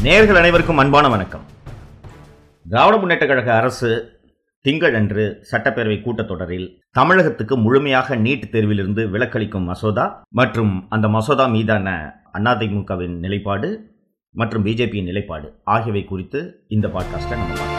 நேயர்கள் அனைவருக்கும் அன்பான வணக்கம் திராவிட முன்னேற்ற கழக அரசு திங்களன்று சட்டப்பேரவை கூட்டத்தொடரில் தமிழகத்துக்கு முழுமையாக நீட் தேர்விலிருந்து விலக்களிக்கும் மசோதா மற்றும் அந்த மசோதா மீதான அதிமுகவின் நிலைப்பாடு மற்றும் பிஜேபியின் நிலைப்பாடு ஆகியவை குறித்து இந்த பாட்காஸ்ட்டை நம்ம பார்க்கலாம்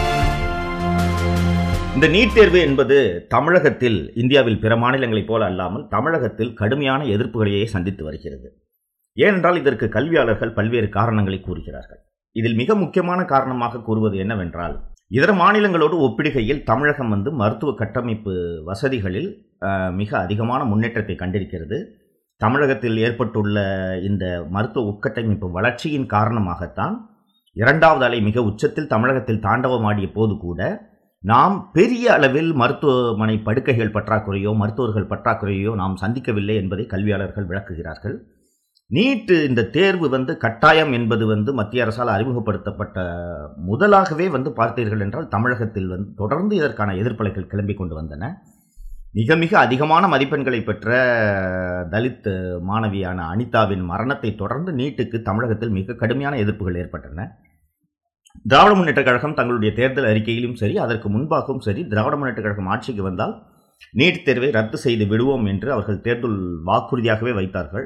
இந்த நீட் தேர்வு என்பது தமிழகத்தில் இந்தியாவில் பிற மாநிலங்களைப் போல அல்லாமல் தமிழகத்தில் கடுமையான எதிர்ப்புகளையே சந்தித்து வருகிறது ஏனென்றால் இதற்கு கல்வியாளர்கள் பல்வேறு காரணங்களை கூறுகிறார்கள் இதில் மிக முக்கியமான காரணமாக கூறுவது என்னவென்றால் இதர மாநிலங்களோடு ஒப்பிடுகையில் தமிழகம் வந்து மருத்துவ கட்டமைப்பு வசதிகளில் அஹ், மிக அதிகமான முன்னேற்றத்தை கண்டிருக்கிறது தமிழகத்தில் ஏற்பட்டுள்ள இந்த மருத்துவ உட்கட்டமைப்பு வளர்ச்சியின் காரணமாகத்தான் இரண்டாவது அலை மிக உச்சத்தில் தமிழகத்தில் தாண்டவமாடிய போது கூட நாம் பெரிய அளவில் மருத்துவமனை படுக்கைகள் பற்றாக்குறையோ மருத்துவர்கள் பற்றாக்குறையோ நாம் சந்திக்கவில்லை என்பதை கல்வியாளர்கள் விளக்குகிறார்கள் நீட்டு இந்த தேர்வு வந்து கட்டாயம் என்பது வந்து மத்திய அரசால் அறிமுகப்படுத்தப்பட்ட முதலாகவே வந்து பார்த்தீர்கள் என்றால் தமிழகத்தில் வந்து தொடர்ந்து இதற்கான எதிர்ப்பலைகள் கிளம்பி கொண்டு வந்தன மிக மிக அதிகமான மதிப்பெண்களை பெற்ற தலித் மாணவியான அனிதாவின் மரணத்தை தொடர்ந்து நீட்டுக்கு தமிழகத்தில் மிக கடுமையான எதிர்ப்புகள் ஏற்பட்டன திராவிட முன்னேற்ற கழகம் தங்களுடைய தேர்தல் அறிக்கையிலும் சரி அதற்கு முன்பாகவும் சரி திராவிட முன்னேற்ற கழகம் ஆட்சிக்கு வந்தால் நீட் தேர்வை ரத்து செய்து விடுவோம் என்று அவர்கள் தேர்தல் வாக்குறுதியாகவே வைத்தார்கள்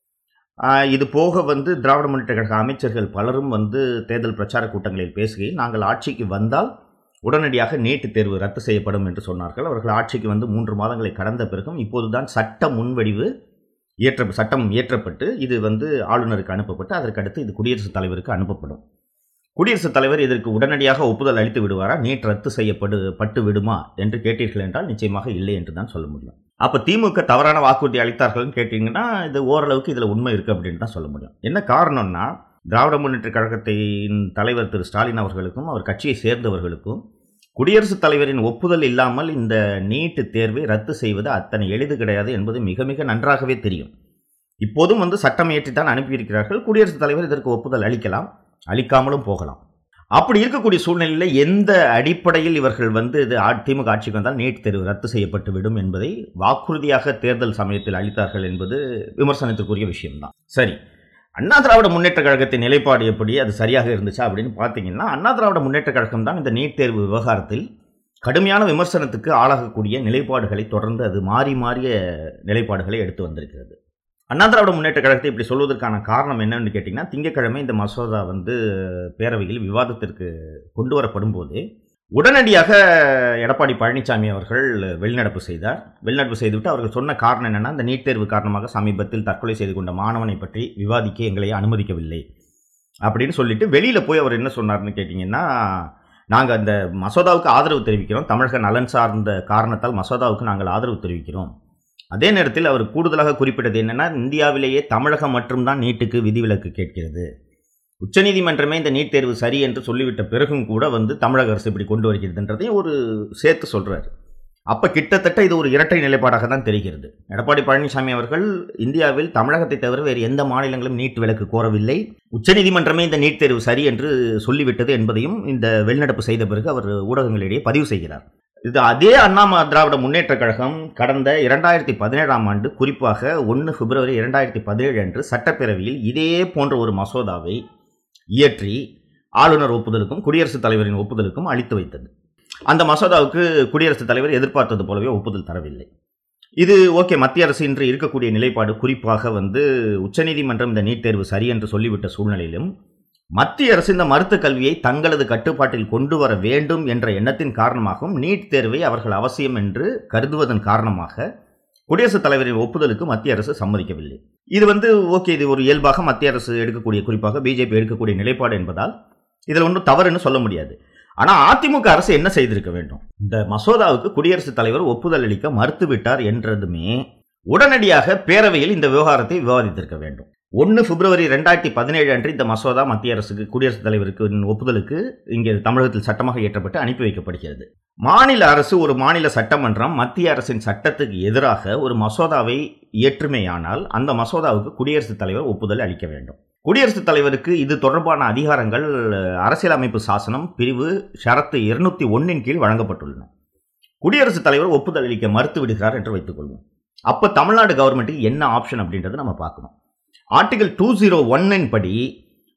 ஆஹ் இது போக வந்து திராவிட முன்னேற்ற கழக அமைச்சர்கள் பலரும் வந்து தேர்தல் பிரச்சார கூட்டங்களில் பேசுகையில் நாங்கள் ஆட்சிக்கு வந்தால் உடனடியாக நீட் தேர்வு ரத்து செய்யப்படும் என்று சொன்னார்கள் அவர்கள் ஆட்சிக்கு வந்து மூன்று மாதங்களை கடந்த பிறகும் இப்போதுதான் சட்ட முன்வடிவு இயற்ற சட்டம் இயற்றப்பட்டு இது வந்து ஆளுநருக்கு அனுப்பப்பட்டு அதற்கடுத்து இது குடியரசுத் தலைவருக்கு அனுப்பப்படும் குடியரசுத் தலைவர் இதற்கு உடனடியாக ஒப்புதல் அளித்து விடுவாரா நீட் ரத்து செய்யப்படு பட்டு விடுமா என்று கேட்டீர்கள் என்றால் நிச்சயமாக இல்லை என்று தான் சொல்ல முடியும் அப்போ திமுக தவறான வாக்குறுதி அளித்தார்கள்னு கேட்டிங்கன்னா இது ஓரளவுக்கு இதில் உண்மை இருக்குது அப்படின்னு தான் சொல்ல முடியும் என்ன காரணம்னா திராவிட முன்னேற்ற கழகத்தின் தலைவர் திரு ஸ்டாலின் அவர்களுக்கும் அவர் கட்சியை சேர்ந்தவர்களுக்கும் குடியரசுத் தலைவரின் ஒப்புதல் இல்லாமல் இந்த நீட்டு தேர்வை ரத்து செய்வது அத்தனை எளிது கிடையாது என்பது மிக மிக நன்றாகவே தெரியும் இப்போதும் வந்து சட்டம் இயற்றித்தான் அனுப்பியிருக்கிறார்கள் குடியரசுத் தலைவர் இதற்கு ஒப்புதல் அளிக்கலாம் அளிக்காமலும் போகலாம் அப்படி இருக்கக்கூடிய சூழ்நிலையில் எந்த அடிப்படையில் இவர்கள் வந்து இது ஆ- திமுக ஆட்சிக்கு வந்தால் நீட் தேர்வு ரத்து செய்யப்பட்டு விடும் என்பதை வாக்குறுதியாக தேர்தல் சமயத்தில் அளித்தார்கள் என்பது விமர்சனத்திற்குரிய விஷயம்தான் சரி அண்ணா திராவிட முன்னேற்ற கழகத்தின் நிலைப்பாடு எப்படி அது சரியாக இருந்துச்சா அப்படின்னு பார்த்தீங்கன்னா அண்ணா திராவிட முன்னேற்ற கழகம் தான் இந்த நீட் தேர்வு விவகாரத்தில் கடுமையான விமர்சனத்துக்கு ஆளாகக்கூடிய நிலைப்பாடுகளை தொடர்ந்து அது மாறி மாறிய நிலைப்பாடுகளை எடுத்து வந்திருக்கிறது அண்ணா திராவிட முன்னேற்ற கழகத்தை இப்படி சொல்வதற்கான காரணம் என்னன்னு கேட்டிங்கன்னா திங்கட்கிழமை இந்த மசோதா வந்து பேரவையில் விவாதத்திற்கு கொண்டு வரப்படும் போதே உடனடியாக எடப்பாடி பழனிசாமி அவர்கள் வெளிநடப்பு செய்தார் வெளிநடப்பு செய்துவிட்டு அவர்கள் சொன்ன காரணம் என்னன்னா இந்த நீட் தேர்வு காரணமாக சமீபத்தில் தற்கொலை செய்து கொண்ட மாணவனை பற்றி விவாதிக்க எங்களை அனுமதிக்கவில்லை அப்படின்னு சொல்லிட்டு வெளியில் போய் அவர் என்ன சொன்னார்னு கேட்டிங்கன்னா நாங்கள் அந்த மசோதாவுக்கு ஆதரவு தெரிவிக்கிறோம் தமிழக நலன் சார்ந்த காரணத்தால் மசோதாவுக்கு நாங்கள் ஆதரவு தெரிவிக்கிறோம் அதே நேரத்தில் அவர் கூடுதலாக குறிப்பிட்டது என்னன்னா இந்தியாவிலேயே தமிழகம் மட்டும்தான் நீட்டுக்கு விதிவிலக்கு கேட்கிறது உச்சநீதிமன்றமே இந்த நீட் தேர்வு சரி என்று சொல்லிவிட்ட பிறகும் கூட வந்து தமிழக அரசு இப்படி கொண்டு வருகிறதுன்றதையும் ஒரு சேர்த்து சொல்றாரு அப்ப கிட்டத்தட்ட இது ஒரு இரட்டை நிலைப்பாடாக தான் தெரிகிறது எடப்பாடி பழனிசாமி அவர்கள் இந்தியாவில் தமிழகத்தை தவிர வேறு எந்த மாநிலங்களும் நீட் விலக்கு கோரவில்லை உச்சநீதிமன்றமே இந்த நீட் தேர்வு சரி என்று சொல்லிவிட்டது என்பதையும் இந்த வெளிநடப்பு செய்த பிறகு அவர் ஊடகங்களிடையே பதிவு செய்கிறார் இது அதே அண்ணா ம- திராவிட முன்னேற்ற கழகம் கடந்த இரண்டாயிரத்தி பதினேழாம் ஆண்டு குறிப்பாக ஒன்று பிப்ரவரி இரண்டாயிரத்தி பதினேழு அன்று சட்டப்பேரவையில் இதே போன்ற ஒரு மசோதாவை இயற்றி ஆளுநர் ஒப்புதலுக்கும் குடியரசுத் தலைவரின் ஒப்புதலுக்கும் அளித்து வைத்தது அந்த மசோதாவுக்கு குடியரசுத் தலைவர் எதிர்பார்த்தது போலவே ஒப்புதல் தரவில்லை இது ஓகே மத்திய அரசு இன்று இருக்கக்கூடிய நிலைப்பாடு குறிப்பாக வந்து உச்சநீதிமன்றம் இந்த நீட் தேர்வு சரி என்று சொல்லிவிட்ட சூழ்நிலையிலும் மத்திய அரசு இந்த மருத்துவக் கல்வியை தங்களது கட்டுப்பாட்டில் கொண்டு வர வேண்டும் என்ற எண்ணத்தின் காரணமாகவும் நீட் தேர்வை அவர்கள் அவசியம் என்று கருதுவதன் காரணமாக குடியரசுத் தலைவரின் ஒப்புதலுக்கு மத்திய அரசு சம்மதிக்கவில்லை இது வந்து ஓகே இது ஒரு இயல்பாக மத்திய அரசு எடுக்கக்கூடிய குறிப்பாக பிஜேபி எடுக்கக்கூடிய நிலைப்பாடு என்பதால் இதில் ஒன்றும் தவறுன்னு சொல்ல முடியாது ஆனால் அதிமுக அரசு என்ன செய்திருக்க வேண்டும் இந்த மசோதாவுக்கு குடியரசுத் தலைவர் ஒப்புதல் அளிக்க மறுத்துவிட்டார் என்றதுமே உடனடியாக பேரவையில் இந்த விவகாரத்தை விவாதித்திருக்க வேண்டும் ஒன்று பிப்ரவரி ரெண்டாயிரத்தி பதினேழு அன்று இந்த மசோதா மத்திய அரசுக்கு குடியரசுத் தலைவருக்கு ஒப்புதலுக்கு இங்கே தமிழகத்தில் சட்டமாக இயற்றப்பட்டு அனுப்பி வைக்கப்படுகிறது மாநில அரசு ஒரு மாநில சட்டமன்றம் மத்திய அரசின் சட்டத்துக்கு எதிராக ஒரு மசோதாவை இயற்றுமேயானால் அந்த மசோதாவுக்கு குடியரசுத் தலைவர் ஒப்புதல் அளிக்க வேண்டும் குடியரசுத் தலைவருக்கு இது தொடர்பான அதிகாரங்கள் அஹ், அரசியலமைப்பு சாசனம் பிரிவு ஷரத்து இருநூத்தி ஒன்னின் கீழ் வழங்கப்பட்டுள்ளன குடியரசுத் தலைவர் ஒப்புதல் அளிக்க மறுத்து விடுகிறார் என்று வைத்துக்கொள்வோம் அப்போ தமிழ்நாடு கவர்மெண்ட்டுக்கு என்ன ஆப்ஷன் அப்படின்றத நம்ம பார்க்கணும் ஆர்டிகல் டூ ஜீரோ ஒன்னின் படி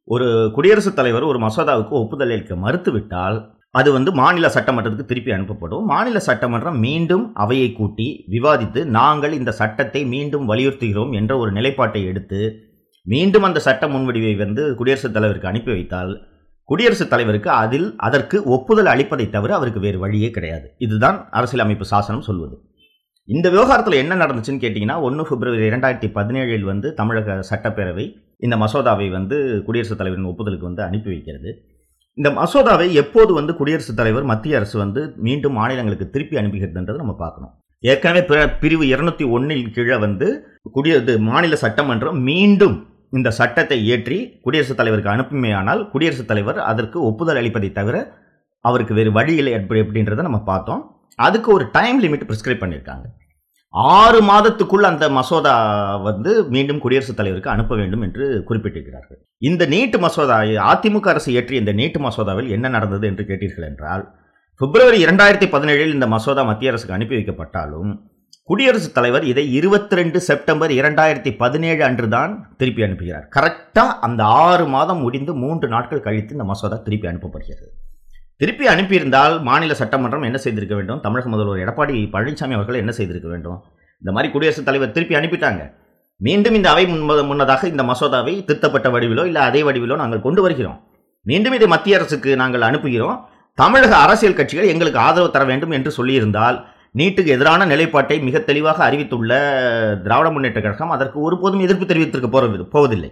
ஒரு குடியரசுத் தலைவர் ஒரு மசோதாவுக்கு ஒப்புதல் அளிக்க மறுத்துவிட்டால் அது வந்து மாநில சட்டமன்றத்துக்கு திருப்பி அனுப்பப்படும் மாநில சட்டமன்றம் மீண்டும் அவையை கூட்டி விவாதித்து நாங்கள் இந்த சட்டத்தை மீண்டும் வலியுறுத்துகிறோம் என்ற ஒரு நிலைப்பாட்டை எடுத்து மீண்டும் அந்த சட்ட முன்வடிவை வந்து குடியரசுத் தலைவருக்கு அனுப்பி வைத்தால் குடியரசுத் தலைவருக்கு அதில் அதற்கு ஒப்புதல் அளிப்பதை தவிர அவருக்கு வேறு வழியே கிடையாது இதுதான் அரசியலமைப்பு சாசனம் சொல்வது இந்த விவகாரத்தில் என்ன நடந்துச்சுன்னு கேட்டிங்கன்னா ஒன்று பிப்ரவரி இரண்டாயிரத்தி பதினேழில் வந்து தமிழக சட்டப்பேரவை இந்த மசோதாவை வந்து குடியரசுத் தலைவரின் ஒப்புதலுக்கு வந்து அனுப்பி வைக்கிறது இந்த மசோதாவை எப்போது வந்து குடியரசுத் தலைவர் மத்திய அரசு வந்து மீண்டும் மாநிலங்களுக்கு திருப்பி அனுப்புகிறதுன்றதை நம்ம பார்க்கணும் ஏற்கனவே பிற- பிரிவு இருநூத்தி ஒன்னில் கீழே வந்து குடிய இது மாநில சட்டமன்றம் மீண்டும் இந்த சட்டத்தை இயற்றி குடியரசுத் தலைவருக்கு அனுப்புமையானால் குடியரசுத் தலைவர் அதற்கு ஒப்புதல் அளிப்பதை தவிர அவருக்கு வேறு வழி இல்லை எப்படி எப்படின்றத நம்ம பார்த்தோம் அதுக்கு ஒரு டைம் லிமிட் ப்ரிஸ்கிரைப் பண்ணியிருக்காங்க ஆறு மாதத்துக்குள் அந்த மசோதா வந்து மீண்டும் குடியரசுத் தலைவருக்கு அனுப்ப வேண்டும் என்று குறிப்பிட்டிருக்கிறார்கள் இந்த நீட்டு மசோதா அதிமுக அரசு இயற்றிய இந்த நீட்டு மசோதாவில் என்ன நடந்தது என்று கேட்டீர்கள் என்றால் பிப்ரவரி இரண்டாயிரத்தி பதினேழில் இந்த மசோதா மத்திய அரசுக்கு அனுப்பி வைக்கப்பட்டாலும் குடியரசுத் தலைவர் இதை இருபத்தி ரெண்டு செப்டம்பர் இரண்டாயிரத்தி பதினேழு அன்று தான் திருப்பி அனுப்புகிறார் கரெக்டாக அந்த ஆறு மாதம் முடிந்து மூன்று நாட்கள் கழித்து இந்த மசோதா திருப்பி அனுப்பப்படுகிறது திருப்பி அனுப்பியிருந்தால் மாநில சட்டமன்றம் என்ன செய்திருக்க வேண்டும் தமிழக முதல்வர் எடப்பாடி பழனிசாமி அவர்கள் என்ன செய்திருக்க வேண்டும் இந்த மாதிரி குடியரசுத் தலைவர் திருப்பி அனுப்பிட்டாங்க மீண்டும் இந்த அவை முன்ப முன்னதாக இந்த மசோதாவை திருத்தப்பட்ட வடிவிலோ இல்லை அதே வடிவிலோ நாங்கள் கொண்டு வருகிறோம் மீண்டும் இதை மத்திய அரசுக்கு நாங்கள் அனுப்புகிறோம் தமிழக அரசியல் கட்சிகள் எங்களுக்கு ஆதரவு தர வேண்டும் என்று சொல்லியிருந்தால் நீட்டுக்கு எதிரான நிலைப்பாட்டை மிக தெளிவாக அறிவித்துள்ள திராவிட முன்னேற்ற கழகம் அதற்கு ஒருபோதும் எதிர்ப்பு தெரிவித்திருக்க போறது போவதில்லை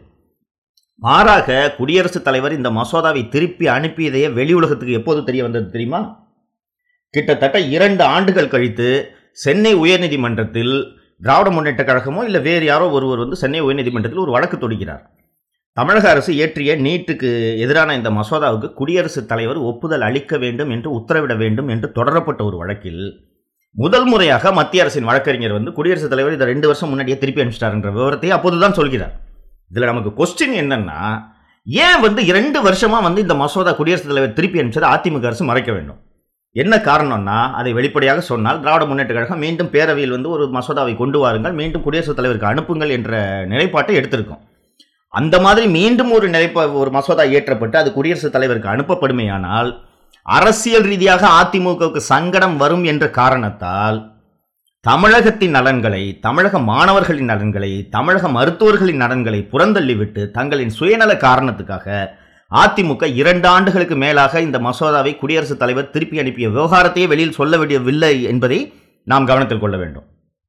மாறாக குடியரசுத் தலைவர் இந்த மசோதாவை திருப்பி அனுப்பியதையே வெளி உலகத்துக்கு எப்போது தெரிய வந்தது தெரியுமா கிட்டத்தட்ட இரண்டு ஆண்டுகள் கழித்து சென்னை உயர்நீதிமன்றத்தில் திராவிட முன்னேற்ற கழகமோ இல்லை வேறு யாரோ ஒருவர் வந்து சென்னை உயர்நீதிமன்றத்தில் ஒரு வழக்கு தொடுக்கிறார் தமிழக அரசு இயற்றிய நீட்டுக்கு எதிரான இந்த மசோதாவுக்கு குடியரசுத் தலைவர் ஒப்புதல் அளிக்க வேண்டும் என்று உத்தரவிட வேண்டும் என்று தொடரப்பட்ட ஒரு வழக்கில் முதல் முறையாக மத்திய அரசின் வழக்கறிஞர் வந்து குடியரசுத் தலைவர் இதை ரெண்டு வருஷம் முன்னாடியே திருப்பி அனுப்பிச்சிட்டாருன்ற விவரத்தை அப்போதுதான் சொல்கிறார் இதில் நமக்கு கொஸ்டின் என்னன்னா ஏன் வந்து இரண்டு வருஷமா வந்து இந்த மசோதா குடியரசுத் தலைவர் திருப்பி அனுப்பிச்சதை அதிமுக அரசு மறைக்க வேண்டும் என்ன காரணம்னா அதை வெளிப்படையாக சொன்னால் திராவிட முன்னேற்ற கழகம் மீண்டும் பேரவையில் வந்து ஒரு மசோதாவை கொண்டு வாருங்கள் மீண்டும் குடியரசுத் தலைவருக்கு அனுப்புங்கள் என்ற நிலைப்பாட்டை எடுத்திருக்கும் அந்த மாதிரி மீண்டும் ஒரு நிலைப்பா ஒரு மசோதா இயற்றப்பட்டு அது குடியரசுத் தலைவருக்கு அனுப்பப்படுமேயானால் அரசியல் ரீதியாக அதிமுகவுக்கு சங்கடம் வரும் என்ற காரணத்தால் தமிழகத்தின் நலன்களை தமிழக மாணவர்களின் நலன்களை தமிழக மருத்துவர்களின் நலன்களை புறந்தள்ளிவிட்டு தங்களின் சுயநல காரணத்துக்காக அதிமுக இரண்டு ஆண்டுகளுக்கு மேலாக இந்த மசோதாவை குடியரசுத் தலைவர் திருப்பி அனுப்பிய விவகாரத்தையே வெளியில் சொல்ல வேண்டியவில்லை என்பதை நாம் கவனத்தில் கொள்ள வேண்டும்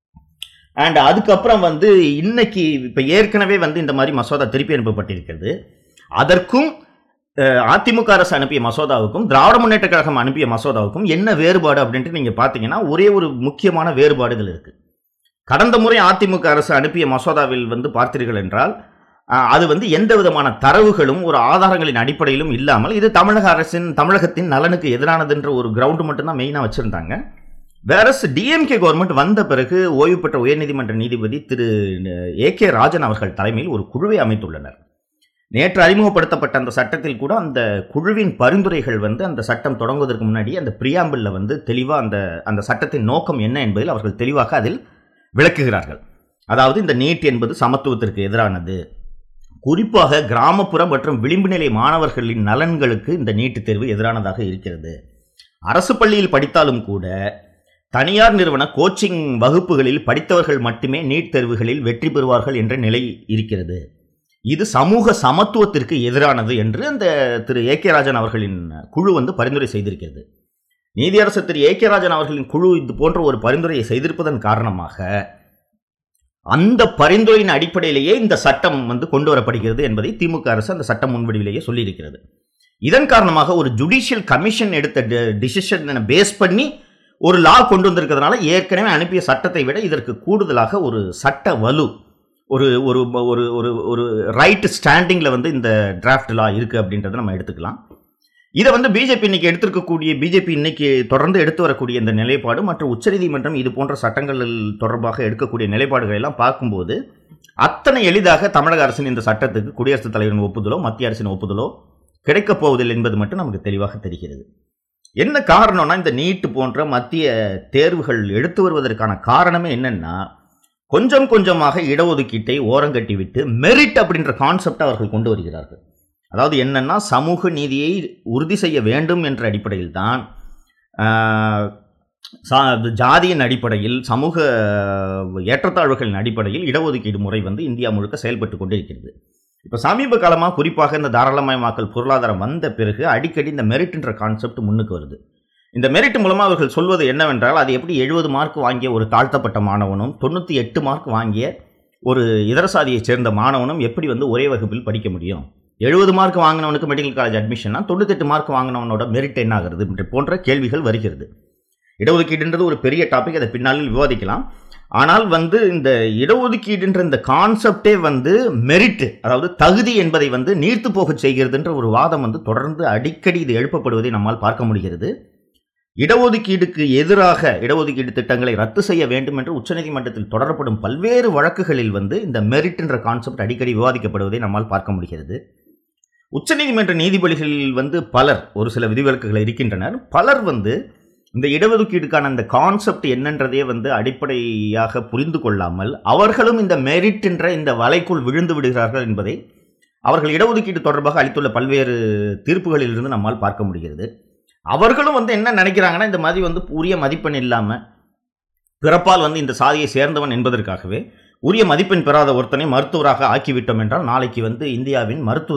அண்ட் அதுக்கப்புறம் வந்து இன்னைக்கு இப்போ ஏற்கனவே வந்து இந்த மாதிரி மசோதா திருப்பி அனுப்பப்பட்டிருக்கிறது அதற்கும் அஹ், அதிமுக அரசு அனுப்பிய மசோதாவுக்கும் திராவிட முன்னேற்ற கழகம் அனுப்பிய மசோதாவுக்கும் என்ன வேறுபாடு அப்படின்ட்டு நீங்கள் பார்த்தீங்கன்னா ஒரே ஒரு முக்கியமான வேறுபாடுகள் இருக்குது கடந்த முறை அதிமுக அரசு அனுப்பிய மசோதாவில் வந்து பார்த்தீர்கள் என்றால் அஹ், அது வந்து எந்த விதமான தரவுகளும் ஒரு ஆதாரங்களின் அடிப்படையிலும் இல்லாமல் இது தமிழக அரசின் தமிழகத்தின் நலனுக்கு எதிரானதுன்ற ஒரு கிரவுண்டு மட்டும்தான் மெயினாக வச்சுருந்தாங்க வேறஸ் டிஎம்கே கவர்மெண்ட் வந்த பிறகு ஓய்வு பெற்ற உயர்நீதிமன்ற நீதிபதி திரு ஏ கே ராஜன் அவர்கள் தலைமையில் ஒரு குழுவை அமைத்துள்ளனர் நேற்று அறிமுகப்படுத்தப்பட்ட அந்த சட்டத்தில் கூட அந்த குழுவின் பரிந்துரைகள் வந்து அந்த சட்டம் தொடங்குவதற்கு முன்னாடி அந்த பிரியாம்பிளில் வந்து தெளிவாக அந்த அந்த சட்டத்தின் நோக்கம் என்ன என்பதில் அவர்கள் தெளிவாக அதில் விளக்குகிறார்கள் அதாவது இந்த நீட் என்பது சமத்துவத்திற்கு எதிரானது குறிப்பாக கிராமப்புற மற்றும் விளிம்பு நிலை மாணவர்களின் நலன்களுக்கு இந்த நீட்டுத் தேர்வு எதிரானதாக இருக்கிறது அரசு பள்ளியில் படித்தாலும் கூட தனியார் நிறுவன கோச்சிங் வகுப்புகளில் படித்தவர்கள் மட்டுமே நீட் தேர்வுகளில் வெற்றி பெறுவார்கள் என்ற நிலை இருக்கிறது இது சமூக சமத்துவத்திற்கு எதிரானது என்று அந்த திரு ஏ கே ராஜன் அவர்களின் குழு வந்து பரிந்துரை செய்திருக்கிறது நீதியரசர் திரு ஏ கே ராஜன் அவர்களின் குழு இது போன்ற ஒரு பரிந்துரையை செய்திருப்பதன் காரணமாக அந்த பரிந்துரையின் அடிப்படையிலேயே இந்த சட்டம் வந்து கொண்டு வரப்படுகிறது என்பதை திமுக அரசு அந்த சட்ட முன்வடிவிலேயே சொல்லியிருக்கிறது இதன் காரணமாக ஒரு ஜுடிஷியல் கமிஷன் எடுத்த டிசிஷனை பேஸ் பண்ணி ஒரு லா கொண்டு வந்திருக்கிறதுனால ஏற்கனவே அனுப்பிய சட்டத்தை விட இதற்கு கூடுதலாக ஒரு சட்ட வலு ஒரு ஒரு ஒரு ஒரு ஒரு ரைட் ஸ்டாண்டிங்கில் வந்து இந்த டிராஃப்ட் லா இருக்குது அப்படின்றத நம்ம எடுத்துக்கலாம் இதை வந்து பிஜேபி இன்னைக்கு எடுத்திருக்கக்கூடிய பிஜேபி இன்னைக்கு தொடர்ந்து எடுத்து வரக்கூடிய இந்த நிலைப்பாடு மற்றும் உச்சநீதிமன்றம் இது போன்ற சட்டங்கள் தொடர்பாக எடுக்கக்கூடிய நிலைப்பாடுகளை எல்லாம் பார்க்கும்போது அத்தனை எளிதாக தமிழக அரசின் இந்த சட்டத்துக்கு குடியரசுத் தலைவரின் ஒப்புதலோ மத்திய அரசின் ஒப்புதலோ கிடைக்கப் போவதில்லை என்பது மட்டும் நமக்கு தெளிவாக தெரிகிறது என்ன காரணம்னா இந்த நீட்டு போன்ற மத்திய தேர்வுகள் எடுத்து வருவதற்கான காரணமே என்னன்னா கொஞ்சம் கொஞ்சமாக இடஒதுக்கீட்டை ஓரங்கட்டி விட்டு மெரிட் அப்படின்ற கான்செப்டை அவர்கள் கொண்டு வருகிறார்கள் அதாவது என்னன்னா சமூக நீதியை உறுதி செய்ய வேண்டும் என்ற அடிப்படையில் தான் ஜாதியின் அடிப்படையில் சமூக ஏற்றத்தாழ்வுகளின் அடிப்படையில் இடஒதுக்கீடு முறை வந்து இந்தியா முழுக்க செயல்பட்டு கொண்டிருக்கிறது இப்போ சமீப காலமாக குறிப்பாக இந்த தாராளமயமாக்கல் பொருளாதாரம் வந்த பிறகு அடிக்கடி இந்த மெரிட்ன்ற கான்செப்ட் முன்னுக்கு வருது இந்த மெரிட் மூலமாக அவர்கள் சொல்வது என்னவென்றால் அது எப்படி எழுபது மார்க் வாங்கிய ஒரு தாழ்த்தப்பட்ட மாணவனும் தொண்ணூற்றி எட்டு மார்க் வாங்கிய ஒரு இதர சாதியைச் சேர்ந்த மாணவனும் எப்படி வந்து ஒரே வகுப்பில் படிக்க முடியும் எழுபது மார்க் வாங்கினவனுக்கு மெடிக்கல் காலேஜ் அட்மிஷன்னா தொண்ணூத்தெட்டு மார்க் வாங்கினவனோட மெரிட் என்ன ஆகுறது போன்ற கேள்விகள் வருகிறது இடஒதுக்கீடுன்றது ஒரு பெரிய டாபிக் அதை பின்னாளில் விவாதிக்கலாம் ஆனால் வந்து இந்த இடஒதுக்கீடுன்ற இந்த கான்செப்டே வந்து மெரிட் அதாவது தகுதி என்பதை வந்து நீர்த்து போக செய்கிறதுன்ற ஒரு வாதம் வந்து தொடர்ந்து அடிக்கடி இது எழுப்பப்படுவதை நம்மால் பார்க்க முடிகிறது இடஒதுக்கீடுக்கு எதிராக இடஒதுக்கீடு திட்டங்களை ரத்து செய்ய வேண்டும் என்று உச்சநீதிமன்றத்தில் தொடரப்படும் பல்வேறு வழக்குகளில் வந்து இந்த மெரிட் என்ற கான்செப்ட் அடிக்கடி விவாதிக்கப்படுவதை நம்மால் பார்க்க முடிகிறது உச்சநீதிமன்ற நீதிபதிகளில் வந்து பலர் ஒரு சில விதிவிலக்குகள் இருக்கின்றனர் பலர் வந்து இந்த இடஒதுக்கீடுக்கான அந்த கான்செப்ட் என்னன்றதே வந்து அடிப்படையாக புரிந்து கொள்ளாமல் அவர்களும் இந்த மெரிட் என்ற இந்த வலைக்குள் விழுந்து விடுகிறார்கள் என்பதை அவர்கள் இடஒதுக்கீடு தொடர்பாக அளித்துள்ள பல்வேறு தீர்ப்புகளிலிருந்து நம்மால் பார்க்க முடிகிறது அவர்களும் வந்து என்ன நினைக்கிறாங்கன்னா இந்த மாதிரி வந்து உரிய மதிப்பெண் இல்லாமல் பிறப்பால் வந்து இந்த சாதியை சேர்ந்தவன் என்பதற்காகவே உரிய மதிப்பெண் பெறாத ஒருத்தனை மருத்துவராக ஆக்கிவிட்டோம் என்றால் நாளைக்கு வந்து இந்தியாவின் மருத்துவ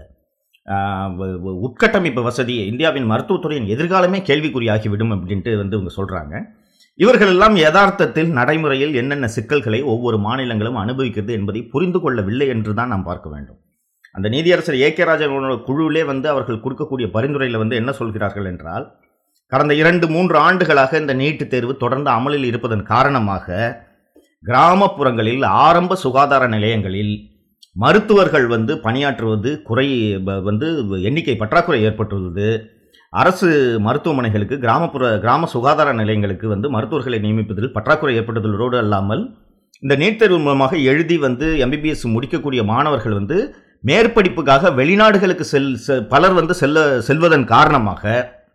உட்கட்டமைப்பு வசதி இந்தியாவின் மருத்துவத்துறையின் எதிர்காலமே கேள்விக்குறியாகிவிடும் அப்படின்ட்டு வந்து இவங்க சொல்கிறாங்க இவர்கள் எல்லாம் யதார்த்தத்தில் நடைமுறையில் என்னென்ன சிக்கல்களை ஒவ்வொரு மாநிலங்களும் அனுபவிக்கிறது என்பதை புரிந்து கொள்ளவில்லை என்று தான் நாம் பார்க்க வேண்டும் அந்த நீதியரசர் ஏ கே ராஜனோட குழுவிலே வந்து அவர்கள் கொடுக்கக்கூடிய பரிந்துரையில் வந்து என்ன சொல்கிறார்கள் என்றால் கடந்த இரண்டு மூன்று ஆண்டுகளாக இந்த நீட்டு தேர்வு தொடர்ந்து அமலில் இருப்பதன் காரணமாக கிராமப்புறங்களில் ஆரம்ப சுகாதார நிலையங்களில் மருத்துவர்கள் வந்து பணியாற்றுவது குறை வந்து எண்ணிக்கை பற்றாக்குறை ஏற்பட்டுள்ளது அரசு மருத்துவமனைகளுக்கு கிராமப்புற கிராம சுகாதார நிலையங்களுக்கு வந்து மருத்துவர்களை நியமிப்பதில் பற்றாக்குறை ஏற்பட்டுள்ளதோடு அல்லாமல் இந்த நீட் தேர்வு மூலமாக எழுதி வந்து எம்பிபிஎஸ் முடிக்கக்கூடிய மாணவர்கள் வந்து மேற்படிப்புக்காக வெளிநாடுகளுக்கு செல் பலர் வந்து செல்ல செல்வதன் காரணமாக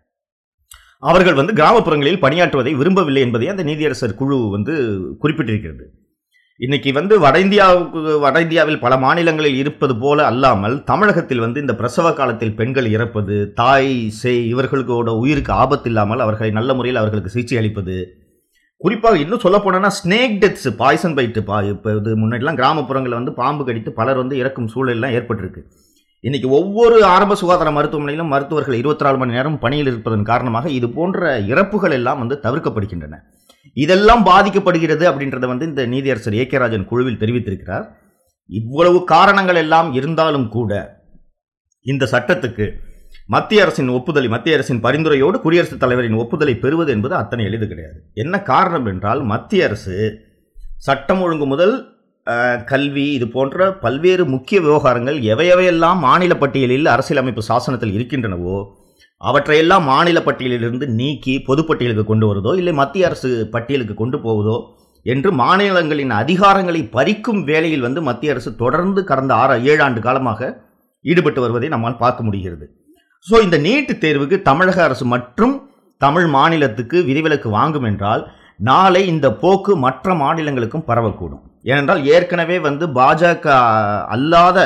அவர்கள் வந்து கிராமப்புறங்களில் பணியாற்றுவதை விரும்பவில்லை என்பதை அந்த நீதியரசர் குழு வந்து குறிப்பிட்டிருக்கிறது இன்னைக்கு வந்து வட இந்தியாவுக்கு வட இந்தியாவில் பல மாநிலங்களில் இருப்பது போல அல்லாமல் தமிழகத்தில் வந்து இந்த பிரசவ காலத்தில் பெண்கள் இறப்பது தாய் செய் இவர்களுக்கோட உயிருக்கு ஆபத்து இல்லாமல் அவர்களை நல்ல முறையில் அவர்களுக்கு சிகிச்சை அளிப்பது குறிப்பாக இன்னும் சொல்ல போனோன்னா ஸ்னேக் டெத்ஸ் பாய்சன் பைட்டு பா இப்போ இது முன்னாடிலாம் கிராமப்புறங்களில் வந்து பாம்பு கடித்து பலர் வந்து இறக்கும் சூழலெல்லாம் ஏற்பட்டிருக்கு இன்னைக்கு ஒவ்வொரு ஆரம்ப சுகாதார மருத்துவமனையிலும் மருத்துவர்கள் இருபத்தி நாலு மணி நேரம் பணியில் இருப்பதன் காரணமாக இது போன்ற இறப்புகள் எல்லாம் வந்து தவிர்க்கப்படுகின்றன இதெல்லாம் பாதிக்கப்படுகிறது அப்படின்றத வந்து இந்த நீதியரசர் ஏ கே ராஜன் குழுவில் தெரிவித்திருக்கிறார் இவ்வளவு காரணங்கள் எல்லாம் இருந்தாலும் கூட இந்த சட்டத்துக்கு மத்திய அரசின் ஒப்புதலை மத்திய அரசின் பரிந்துரையோடு குடியரசுத் தலைவரின் ஒப்புதலை பெறுவது என்பது அத்தனை எளிது கிடையாது என்ன காரணம் என்றால் மத்திய அரசு சட்டம் ஒழுங்கு முதல் கல்வி இது போன்ற பல்வேறு முக்கிய விவகாரங்கள் எவையவையெல்லாம் மாநில பட்டியலில் அரசியலமைப்பு சாசனத்தில் இருக்கின்றனவோ அவற்றையெல்லாம் மாநில பட்டியலிலிருந்து நீக்கி பொதுப்பட்டியலுக்கு கொண்டு வருவதோ இல்லை மத்திய அரசு பட்டியலுக்கு கொண்டு போவதோ என்று மாநிலங்களின் அதிகாரங்களை பறிக்கும் வேலையில் வந்து மத்திய அரசு தொடர்ந்து கடந்த ஆறு ஏழு ஆண்டு காலமாக ஈடுபட்டு வருவதை நம்மால் பார்க்க முடிகிறது ஸோ இந்த நீட்டு தேர்வுக்கு தமிழக அரசு மற்றும் தமிழ் மாநிலத்துக்கு விதிவிலக்கு வாங்கும் என்றால் நாளை இந்த போக்கு மற்ற மாநிலங்களுக்கும் பரவக்கூடும் ஏனென்றால் ஏற்கனவே வந்து பாஜக அல்லாத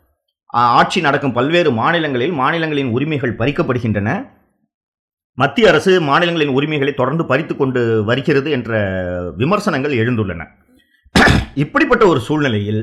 ஆட்சி நடக்கும் பல்வேறு மாநிலங்களில் மாநிலங்களின் உரிமைகள் பறிக்கப்படுகின்றன மத்திய அரசு மாநிலங்களின் உரிமைகளை தொடர்ந்து பறித்து கொண்டு வருகிறது என்ற விமர்சனங்கள் எழுந்துள்ளன இப்படிப்பட்ட ஒரு சூழ்நிலையில்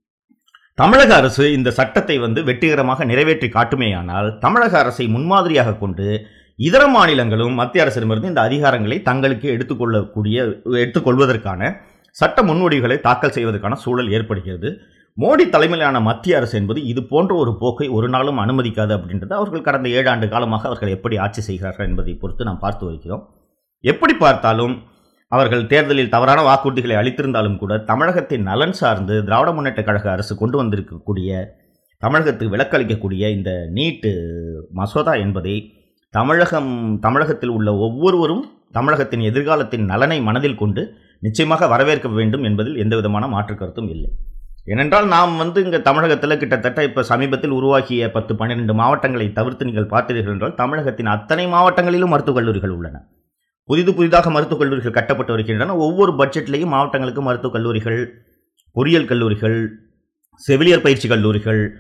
தமிழக அரசு இந்த சட்டத்தை வந்து வெற்றிகரமாக நிறைவேற்றி காட்டுமேயானால் தமிழக அரசை முன்மாதிரியாக கொண்டு இதர மாநிலங்களும் மத்திய அரசிடமிருந்து இந்த அதிகாரங்களை தங்களுக்கு எடுத்துக்கொள்ளக்கூடிய எடுத்துக்கொள்வதற்கான சட்ட முன்வடிவுகளை தாக்கல் செய்வதற்கான சூழல் ஏற்படுகிறது மோடி தலைமையிலான மத்திய அரசு என்பது இது போன்ற ஒரு போக்கை ஒரு நாளும் அனுமதிக்காது அப்படின்றது அவர்கள் கடந்த ஏழு ஆண்டு காலமாக அவர்கள் எப்படி ஆட்சி செய்கிறார்கள் என்பதை பொறுத்து நாம் பார்த்து வருகிறோம் எப்படி பார்த்தாலும் அவர்கள் தேர்தலில் தவறான வாக்குறுதிகளை அளித்திருந்தாலும் கூட தமிழகத்தின் நலன் சார்ந்து திராவிட முன்னேற்ற கழக அரசு கொண்டு வந்திருக்கக்கூடிய தமிழகத்துக்கு விலக்களிக்கக்கூடிய இந்த நீட்டு மசோதா என்பதை தமிழகம் தமிழகத்தில் உள்ள ஒவ்வொருவரும் தமிழகத்தின் எதிர்காலத்தின் நலனை மனதில் கொண்டு நிச்சயமாக வரவேற்க வேண்டும் என்பதில் எந்த விதமான மாற்று கருத்தும் இல்லை ஏனென்றால் நாம் வந்து இங்கே தமிழகத்தில் கிட்டத்தட்ட இப்போ சமீபத்தில் உருவாக்கிய பத்து பன்னிரெண்டு மாவட்டங்களை தவிர்த்து நீங்கள் பார்த்தீர்கள் என்றால் தமிழகத்தின் அத்தனை மாவட்டங்களிலும் மருத்துவக் கல்லூரிகள் உள்ளன புதிது புதிதாக மருத்துவக் கல்லூரிகள் கட்டப்பட்டு வருகின்றன ஒவ்வொரு பட்ஜெட்லேயும் மாவட்டங்களுக்கு மருத்துவக் கல்லூரிகள் பொறியியல் கல்லூரிகள் செவிலியர் பயிற்சி கல்லூரிகள்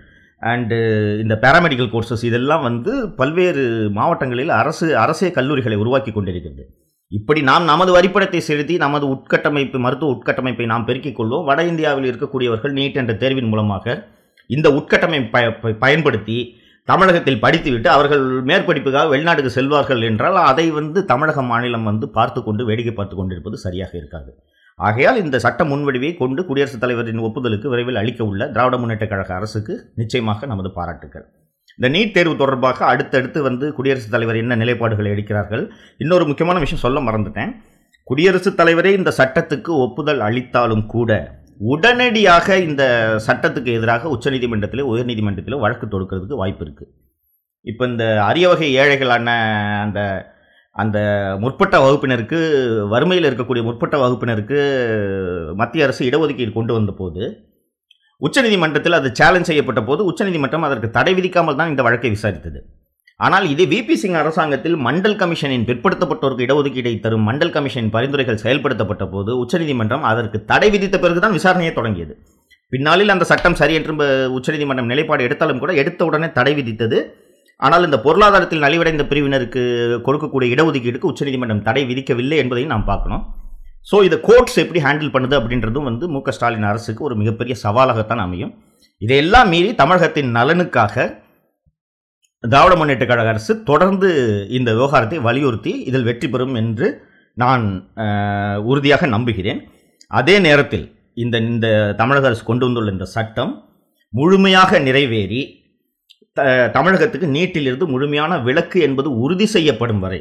அண்டு இந்த பேராமெடிக்கல் கோர்சஸ் இதெல்லாம் வந்து பல்வேறு மாவட்டங்களில் அரசு அரசே கல்லூரிகளை உருவாக்கி கொண்டிருக்கிறது இப்படி நாம் நமது வரிப்படத்தை செலுத்தி நமது உட்கட்டமைப்பு மருத்துவ உட்கட்டமைப்பை நாம் பெருக்கிக் கொள்வோம் வட இந்தியாவில் இருக்கக்கூடியவர்கள் நீட் என்ற தேர்வின் மூலமாக இந்த உட்கட்டமைப்பை பய- ப- பயன்படுத்தி தமிழகத்தில் படித்துவிட்டு அவர்கள் மேற்படிப்புக்காக வெளிநாட்டுக்கு செல்வார்கள் என்றால் அதை வந்து தமிழக மாநிலம் வந்து பார்த்து கொண்டு வேடிக்கை பார்த்து கொண்டிருப்பது சரியாக இருக்காது ஆகையால் இந்த சட்ட முன்வடிவை கொண்டு குடியரசுத் தலைவரின் ஒப்புதலுக்கு விரைவில் அளிக்க உள்ள திராவிட முன்னேற்ற கழக அரசுக்கு நிச்சயமாக நமது பாராட்டுக்கள் இந்த நீட் தேர்வு தொடர்பாக அடுத்தடுத்து வந்து குடியரசுத் தலைவர் என்ன நிலைப்பாடுகளை எடுக்கிறார்கள் இன்னொரு முக்கியமான விஷயம் சொல்ல மறந்துட்டேன் குடியரசுத் தலைவரே இந்த சட்டத்துக்கு ஒப்புதல் அளித்தாலும் கூட உடனடியாக இந்த சட்டத்துக்கு எதிராக உச்சநீதிமன்றத்திலோ உயர்நீதிமன்றத்திலோ வழக்கு தொடுக்கிறதுக்கு வாய்ப்பு இருக்குது இப்போ இந்த அரிய வகை ஏழைகளான அந்த அந்த முற்பட்ட வகுப்பினருக்கு வறுமையில் இருக்கக்கூடிய முற்பட்ட வகுப்பினருக்கு மத்திய அரசு இடஒதுக்கீடு கொண்டு வந்த போது உச்சநீதிமன்றத்தில் அது சேலஞ்ச் செய்யப்பட்ட போது உச்சநீதிமன்றம் அதற்கு தடை விதிக்காமல் தான் இந்த வழக்கை விசாரித்தது ஆனால் இது விபி சிங் அரசாங்கத்தில் மண்டல் கமிஷனின் பிற்படுத்தப்பட்டோருக்கு இடஒதுக்கீடை தரும் மண்டல் கமிஷனின் பரிந்துரைகள் செயல்படுத்தப்பட்ட போது உச்சநீதிமன்றம் அதற்கு தடை விதித்த பிறகுதான் விசாரணையே தொடங்கியது பின்னாளில் அந்த சட்டம் சரி என்று ப- உச்சநீதிமன்றம் நிலைப்பாடு எடுத்தாலும் கூட எடுத்த உடனே தடை விதித்தது ஆனால் இந்த பொருளாதாரத்தில் நலிவடைந்த பிரிவினருக்கு கொடுக்கக்கூடிய இடஒதுக்கீடுக்கு உச்சநீதிமன்றம் தடை விதிக்கவில்லை என்பதையும் நாம் பார்க்கணும் ஸோ இதை கோர்ட்ஸ் எப்படி ஹேண்டில் பண்ணுது அப்படின்றதும் வந்து மு க ஸ்டாலின் அரசுக்கு ஒரு மிகப்பெரிய சவாலாகத்தான் அமையும் இதையெல்லாம் மீறி தமிழகத்தின் நலனுக்காக திராவிட முன்னேற்ற கழக அரசு தொடர்ந்து இந்த விவகாரத்தை வலியுறுத்தி இதில் வெற்றி பெறும் என்று நான் அஹ், உறுதியாக நம்புகிறேன் அதே நேரத்தில் இந்த இந்த தமிழக அரசு கொண்டு வந்துள்ள இந்த சட்டம் முழுமையாக நிறைவேறி த தமிழகத்துக்கு நீட்டிலிருந்து முழுமையான விலக்கு என்பது உறுதி செய்யப்படும் வரை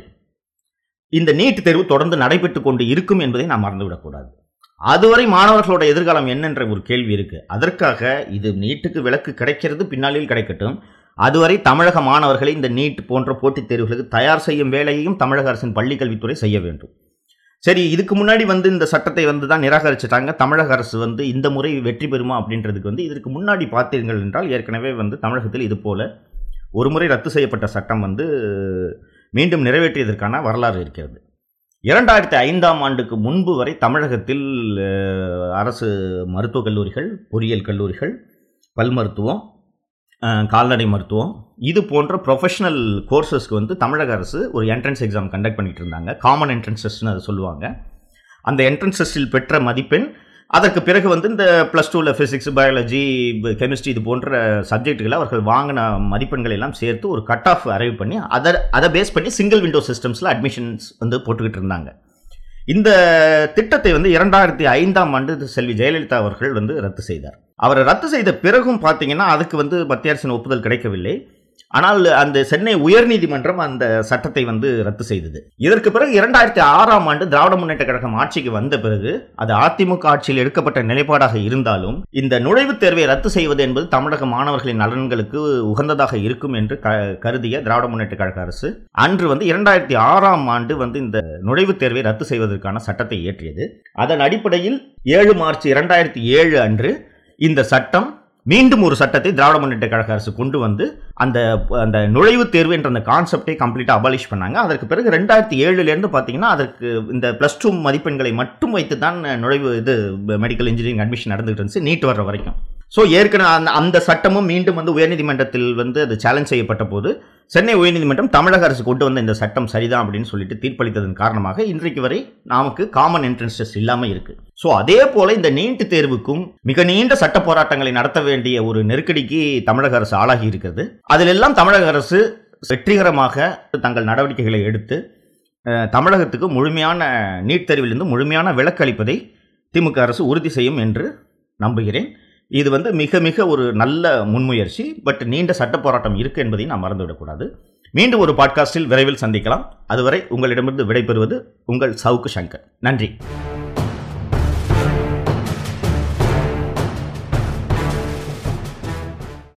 இந்த நீட் தேர்வு தொடர்ந்து நடைபெற்று கொண்டு இருக்கும் என்பதை நாம் மறந்துவிடக்கூடாது அதுவரை மாணவர்களோட எதிர்காலம் என்னென்ற ஒரு கேள்வி இருக்கு அதற்காக இது நீட்டுக்கு விலக்கு கிடைக்கிறது பின்னாளில் கிடைக்கட்டும் அதுவரை தமிழக மாணவர்களை இந்த நீட் போன்ற போட்டித் தேர்வுகளுக்கு தயார் செய்யும் வேலையையும் தமிழக அரசின் பள்ளிக்கல்வித்துறை செய்ய வேண்டும் சரி இதுக்கு முன்னாடி வந்து இந்த சட்டத்தை வந்து தான் நிராகரிச்சிட்டாங்க தமிழக அரசு வந்து இந்த முறை வெற்றி பெறுமா அப்படின்றதுக்கு வந்து இதற்கு முன்னாடி பார்த்தீர்கள் என்றால் ஏற்கனவே வந்து தமிழகத்தில் இது போல ஒரு முறை ரத்து செய்யப்பட்ட சட்டம் வந்து மீண்டும் நிறைவேற்றியதற்கான வரலாறு இருக்கிறது இரண்டாயிரத்தி ஐந்தாம் ஆண்டுக்கு முன்பு வரை தமிழகத்தில் அஹ், அரசு மருத்துவக் கல்லூரிகள் பொறியியல் கல்லூரிகள் பல் மருத்துவம் அஹ், கால்நடை மருத்துவம் இது போன்ற ப்ரொஃபஷனல் கோர்சஸ்க்கு வந்து தமிழக அரசு ஒரு என்ட்ரன்ஸ் எக்ஸாம் கண்டக்ட் பண்ணிட்டு இருந்தாங்க காமன் என்ட்ரன்ஸ் டெஸ்ட்னு அதை சொல்லுவாங்க அந்த என்ட்ரன்ஸ் டெஸ்ட்டில் பெற்ற மதிப்பெண் அதற்கு பிறகு வந்து இந்த ப்ளஸ் டூவில் ஃபிசிக்ஸ் பயாலஜி கெமிஸ்ட்ரி இது போன்ற சப்ஜெக்ட்டுகளை அவர்கள் வாங்கின மதிப்பெண்களை எல்லாம் சேர்த்து ஒரு கட் ஆஃப் அரைவ் பண்ணி அதை அதை பேஸ் பண்ணி சிங்கிள் விண்டோ சிஸ்டம்ஸில் அட்மிஷன்ஸ் வந்து போட்டுக்கிட்டு இருந்தாங்க இந்த திட்டத்தை வந்து இரண்டாயிரத்தி ஐந்தாம் ஆண்டு செல்வி ஜெயலலிதா அவர்கள் வந்து ரத்து செய்தார் அவர் ரத்து செய்த பிறகும் பார்த்தீங்கன்னா அதுக்கு வந்து மத்திய அரசின் ஒப்புதல் கிடைக்கவில்லை ஆனால் அந்த சென்னை உயர்நீதிமன்றம் அந்த சட்டத்தை வந்து ரத்து செய்தது இதற்கு பிறகு இரண்டாயிரத்தி ஆறாம் ஆண்டு திராவிட முன்னேற்ற கழகம் ஆட்சிக்கு வந்த பிறகு அது அதிமுக ஆட்சியில் எடுக்கப்பட்ட நிலைப்பாடாக இருந்தாலும் இந்த நுழைவுத் தேர்வை ரத்து செய்வது என்பது தமிழக மாணவர்களின் நலன்களுக்கு உகந்ததாக இருக்கும் என்று க கருதிய திராவிட முன்னேற்ற கழக அரசு அன்று வந்து இரண்டாயிரத்தி ஆறாம் ஆண்டு வந்து இந்த நுழைவுத் தேர்வை ரத்து செய்வதற்கான சட்டத்தை இயற்றியது அதன் அடிப்படையில் ஏழு மார்ச் இரண்டாயிரத்தி ஏழு அன்று இந்த சட்டம் மீண்டும் ஒரு சட்டத்தை திராவிட முன்னேற்ற கழக அரசு கொண்டு வந்து அந்த அந்த நுழைவுத் தேர்வு என்ற அந்த கான்செப்டை கம்ப்ளீட்டாக அபாலிஷ் பண்ணாங்க அதற்கு பிறகு ரெண்டாயிரத்தி ஏழுலேருந்து பார்த்தீங்கன்னா அதற்கு இந்த ப்ளஸ் டூ மதிப்பெண்களை மட்டும் வைத்து தான் நுழைவு இது மெடிக்கல் இன்ஜினியரிங் அட்மிஷன் நடந்துகிட்டு இருந்துச்சு நீட் வர்ற வரைக்கும் ஸோ ஏற்கனவே அந்த அந்த சட்டமும் மீண்டும் வந்து உயர்நீதிமன்றத்தில் வந்து அது சேலஞ்ச் செய்யப்பட்ட போது சென்னை உயர்நீதிமன்றம் தமிழக அரசு கொண்டு வந்த இந்த சட்டம் சரிதான் அப்படின்னு சொல்லிட்டு தீர்ப்பளித்ததன் காரணமாக இன்றைக்கு வரை நமக்கு காமன் என்ட்ரன்ஸ் டெஸ்ட் இல்லாமல் இருக்கு ஸோ அதே போல இந்த நீட் தேர்வுக்கும் மிக நீண்ட சட்ட போராட்டங்களை நடத்த வேண்டிய ஒரு நெருக்கடிக்கு தமிழக அரசு ஆளாகி இருக்கிறது அதிலெல்லாம் தமிழக அரசு வெற்றிகரமாக தங்கள் நடவடிக்கைகளை எடுத்து அஹ், தமிழகத்துக்கு முழுமையான நீட் தேர்விலிருந்து முழுமையான விலக்கு அளிப்பதை திமுக அரசு உறுதி செய்யும் என்று நம்புகிறேன் இது வந்து மிக மிக ஒரு நல்ல முன்முயற்சி பட் நீண்ட சட்ட போராட்டம் இருக்கு என்பதை நாம் மறந்துவிடக்கூடாது மீண்டும் ஒரு பாட்காஸ்டில் விரைவில் சந்திக்கலாம் அதுவரை உங்களிடமிருந்து விடைபெறுவது உங்கள் சவுக்கு சங்கர் நன்றி